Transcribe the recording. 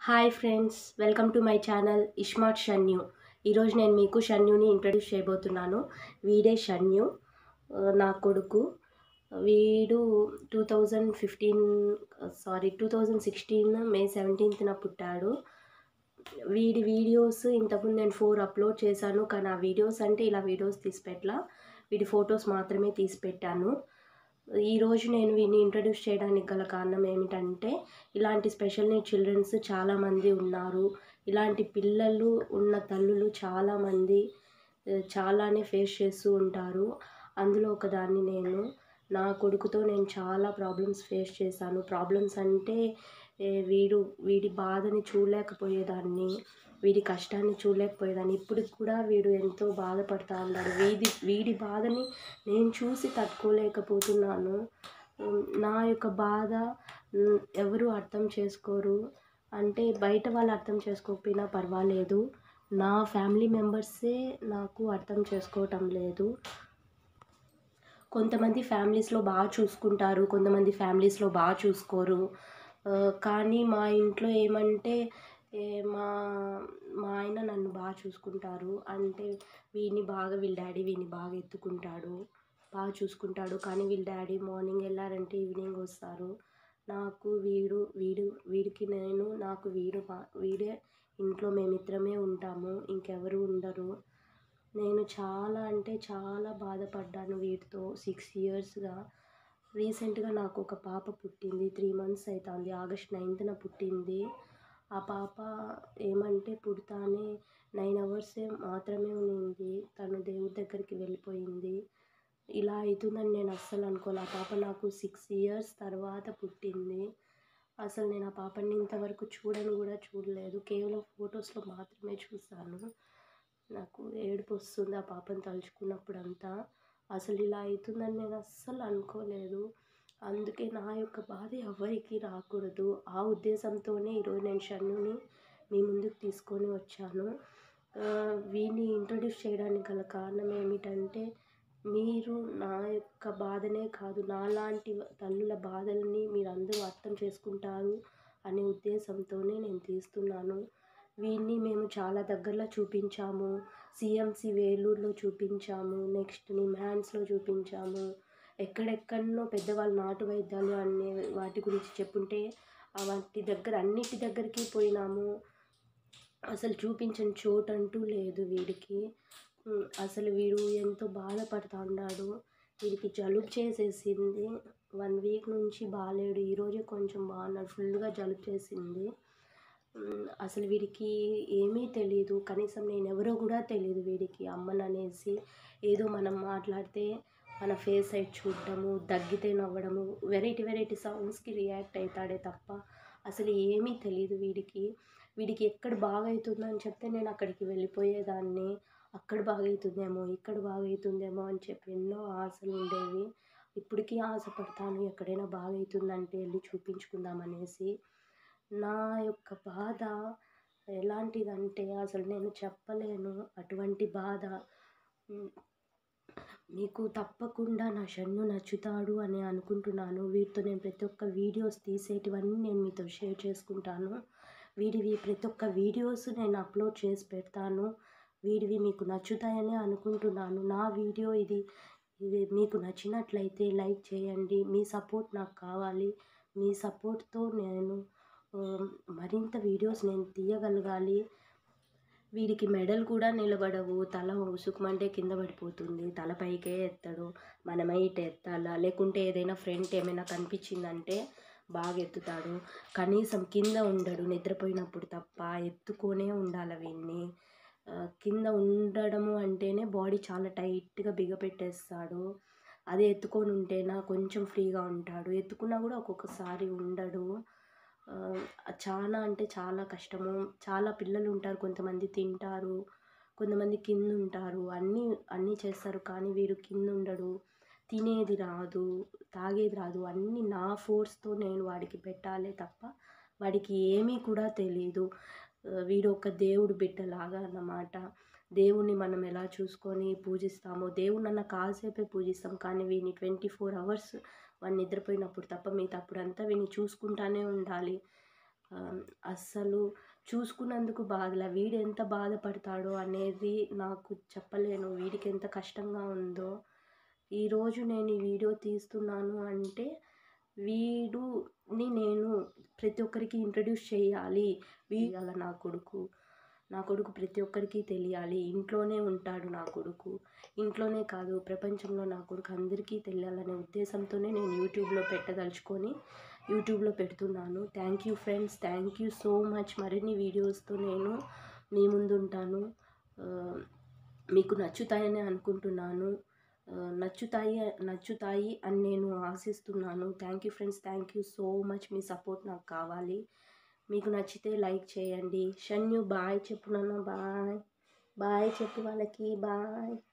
hi friends welcome to my channel iSmart Shanyu ఈరోజు నేను మీకు షన్యుని ఇంట్రడ్యూస్ చేయబోతున్నాను వీడే షన్యు ఆ, నా కొడుకు వీడు two thousand fifteen sorry two thousand sixteen May సెవెంటీన్త్న పుట్టాడు వీడి వీడియోస్ ఇంతకుముందు నేను ఫోర్ అప్లోడ్ చేశాను కానీ ఆ వీడియోస్ అంటే ఇలా వీడియోస్ తీసి పెట్టలా వీడి ఫొటోస్ మాత్రమే తీసి పెట్టాను ఈరోజు నేను వీడిని ఇంట్రడ్యూస్ చేయడానికి గల కారణం ఏమిటంటే ఇలాంటి స్పెషల్ నీడ్ చిల్డ్రన్స్ చాలామంది ఉన్నారు ఇలాంటి పిల్లలు ఉన్న తల్లులు చాలామంది ఆ, చాలానే ఫేస్ చేస్తూ ఉంటారు అందులో ఒకదాన్ని నేను నా కొడుకుతో నేను చాలా ప్రాబ్లమ్స్ ఫేస్ చేశాను ప్రాబ్లమ్స్ అంటే ఏ, వీడు వీడి బాధని చూడలేకపోయేదాన్ని వీడి కష్టాన్ని చూడలేకపోయేదాన్ని ఇప్పటికి కూడా వీడు ఎంతో బాధపడతా ఉన్నాడు వీడి వీడి బాధని నేను చూసి తట్టుకోలేకపోతున్నాను ఉమ్, నా యొక్క బాధ ఉమ్, ఎవరు అర్థం చేసుకోరు అంటే బయట వాళ్ళు అర్థం చేసుకోకపోయినా పర్వాలేదు నా ఫ్యామిలీ మెంబర్సే నాకు అర్థం చేసుకోవటం లేదు కొంతమంది ఫ్యామిలీస్లో బాగా చూసుకుంటారు కొంతమంది ఫ్యామిలీస్లో బాగా చూసుకోరు ఆ, కానీ మా ఇంట్లో ఏమంటే ఏ, మా మా ఆయన నన్ను బాగా చూసుకుంటారు అంటే వీడిని బాగా వీళ్ళ డాడీ వీడిని బాగా ఎత్తుకుంటాడు బాగా చూసుకుంటాడు కానీ వీళ్ళ డాడీ మార్నింగ్ వెళ్ళారంటే ఈవినింగ్ వస్తారు నాకు వీడు వీడు వీడికి నేను నాకు వీడు బా- వీడే ఇంట్లో మేమిద్దరమే ఉంటాము ఇంకెవరు ఉండరు నేను చాలా అంటే చాలా బాధపడ్డాను వీటితో సిక్స్ ఇయర్స్గా రీసెంట్గా నాకు ఒక పాప పుట్టింది త్రీ మంత్స్ అవుతుంది ఆగస్ట్ నైన్త్న పుట్టింది ఆ పాప ఏమంటే పుడతానే నైన్ అవర్సే మాత్రమే ఉన్నింది తను దేవుడి దగ్గరికి వెళ్ళిపోయింది ఇలా అవుతుందని నేను అస్సలు అనుకోలే ఆ పాప నాకు సిక్స్ ఇయర్స్ తర్వాత పుట్టింది అసలు నేను ఆ పాపని ఇంతవరకు చూడను కూడా చూడలేదు కేవలం ఫొటోస్లో మాత్రమే చూశాను నాకు ఏడుపు వస్తుంది ఆ పాపను తలుచుకున్నప్పుడంతా అసలు ఇలా అవుతుందని నేను అస్సలు అనుకోలేదు అందుకే నా యొక్క బాధ ఎవరికి రాకూడదు ఆ ఉద్దేశంతోనే ఈరోజు నేను షన్నుని మీ ముందుకు తీసుకొని వచ్చాను ఆ, వీడిని ఇంట్రొడ్యూస్ చేయడానికి గల కారణం ఏమిటంటే మీరు నా యొక్క బాధనే కాదు నాలాంటి తల్లుల బాధల్ని మీరు అందరూ అర్థం చేసుకుంటారు అనే ఉద్దేశంతోనే నేను తీస్తున్నాను వీడిని మేము చాలా దగ్గరలో చూపించాము సిఎంసి వేలూరులో చూపించాము నెక్స్ట్ నిమ్హాన్స్లో చూపించాము ఎక్కడెక్కడనో పెద్దవాళ్ళు నాటు వైద్యాలు అనే వాటి గురించి చెప్పుంటే ఆ వాటి దగ్గర అన్నిటి దగ్గరికి పోయినాము అసలు చూపించని చోటు అంటూ లేదు వీడికి ఉమ్, అసలు వీడు ఎంతో బాధపడుతూ ఉన్నాడు వీడికి జలుబు చేసేసింది వన్ వీక్ నుంచి బాగాలేడు ఈరోజే కొంచెం బాగున్నాడు ఫుల్గా జలుబు చేసింది ఉమ్, అసలు వీడికి ఏమీ తెలియదు కనీసం నేను ఎవరో కూడా తెలియదు వీడికి అమ్మని అనేసి ఏదో మనం మాట్లాడితే మన ఫేస్ సైడ్ చూడడము దగ్గితే నవ్వడము వెరైటీ వెరైటీ సౌండ్స్కి రియాక్ట్ అవుతాడే తప్ప అసలు ఏమీ తెలియదు వీడికి వీడికి ఎక్కడ బాగా అవుతుందని చెప్తే నేను అక్కడికి వెళ్ళిపోయేదాన్ని అక్కడ బాగా అవుతుందేమో ఇక్కడ బాగా అవుతుందేమో అని చెప్పి ఎన్నో ఆశలు ఉండేవి ఇప్పటికీ ఆశపడతాను ఎక్కడైనా బాగా అవుతుందంటే వెళ్ళి చూపించుకుందామనేసి నా యొక్క బాధ ఎలాంటిదంటే అసలు నేను చెప్పలేను అటువంటి బాధ ఉమ్, మీకు తప్పకుండా నా షన్ను నచ్చుతాడు అని అనుకుంటున్నాను వీటితో నేను ప్రతి ఒక్క వీడియోస్ తీసేటివన్నీ నేను మీతో షేర్ చేసుకుంటాను వీడివి ప్రతి ఒక్క వీడియోస్ నేను అప్లోడ్ చేసి పెడతాను వీడివి మీకు నచ్చుతాయని అనుకుంటున్నాను నా వీడియో ఇది ఇది మీకు నచ్చినట్లయితే లైక్ చేయండి మీ సపోర్ట్ నాకు కావాలి మీ సపోర్ట్తో నేను ఆ, మరింత వీడియోస్ నేను తీయగలగాలి వీడికి మెడల్ కూడా నిలబడవు తల ఉసుకుమంటే కింద పడిపోతుంది తల పైకే ఎత్తడు మనమే ఇటు ఎత్తాలా లేకుంటే ఏదైనా ఫ్రంట్ ఏమైనా కనిపించిందంటే బాగా ఎత్తుతాడు కనీసం కింద ఉండడు నిద్రపోయినప్పుడు తప్ప ఎత్తుకొనే ఉండాలి వీడిని ఆ, కింద ఉండడము అంటేనే బాడీ చాలా టైట్గా బిగపెట్టేస్తాడు అదే ఎత్తుకొని ఉంటేనా కొంచెం ఫ్రీగా ఉంటాడు ఎత్తుకున్నా కూడా ఒక్కొక్కసారి ఉండడు ఆ, చాలా అంటే చాలా కష్టము చాలా పిల్లలు ఉంటారు కొంతమంది తింటారు కొంతమంది కింద ఉంటారు అన్నీ అన్నీ చేస్తారు కానీ వీడు కింద ఉండడు తినేది రాదు తాగేది రాదు అన్నీ నా ఫోర్స్తో నేను వాడికి పెట్టాలి తప్ప వాడికి ఏమీ కూడా తెలియదు ఆ, వీడు ఒక దేవుడు బిడ్డలాగా అన్నమాట దేవుణ్ణి మనం ఎలా చూసుకొని పూజిస్తామో దేవుణ్ణి అన్న కాసేపే పూజిస్తాం కానీ వీడిని ట్వంటీ ఫోర్ అవర్స్ వాడు నిద్రపోయినప్పుడు తప్ప మిగతా అప్పుడంతా వీడిని చూసుకుంటానే ఉండాలి అస్సలు చూసుకున్నందుకు బాధలే వీడు ఎంత బాధపడతాడో అనేది నాకు చెప్పలేను వీడికి ఎంత కష్టంగా ఉందో ఈరోజు నేను ఈ వీడియో తీస్తున్నాను అంటే వీడుని నేను ప్రతి ఒక్కరికి ఇంట్రడ్యూస్ చేయాలి వీళ్ళ నా కొడుకు నా కొడుకు ప్రతి ఒక్కరికి తెలియాలి ఇంట్లోనే ఉంటాడు నా కొడుకు ఇంట్లోనే కాదు ప్రపంచంలో నా కొడుకు అందరికీ తెలియాలనే ఉద్దేశంతోనే నేను యూట్యూబ్లో పెట్టదలుచుకొని యూట్యూబ్లో పెడుతున్నాను thank you friends thank you so much మరిన్ని వీడియోస్తో నేను మీ ముందు ఉంటాను మీకు నచ్చుతాయని అనుకుంటున్నాను నచ్చుతాయి నచ్చుతాయి అని నేను ఆశిస్తున్నాను thank you friends thank you so much మీ సపోర్ట్ నాకు కావాలి మీకు నచ్చితే లైక్ చేయండి షన్యు బాయ్ చెప్పు నాన్న బాయ్ బాయ్ చెప్పు వాళ్ళకి బాయ్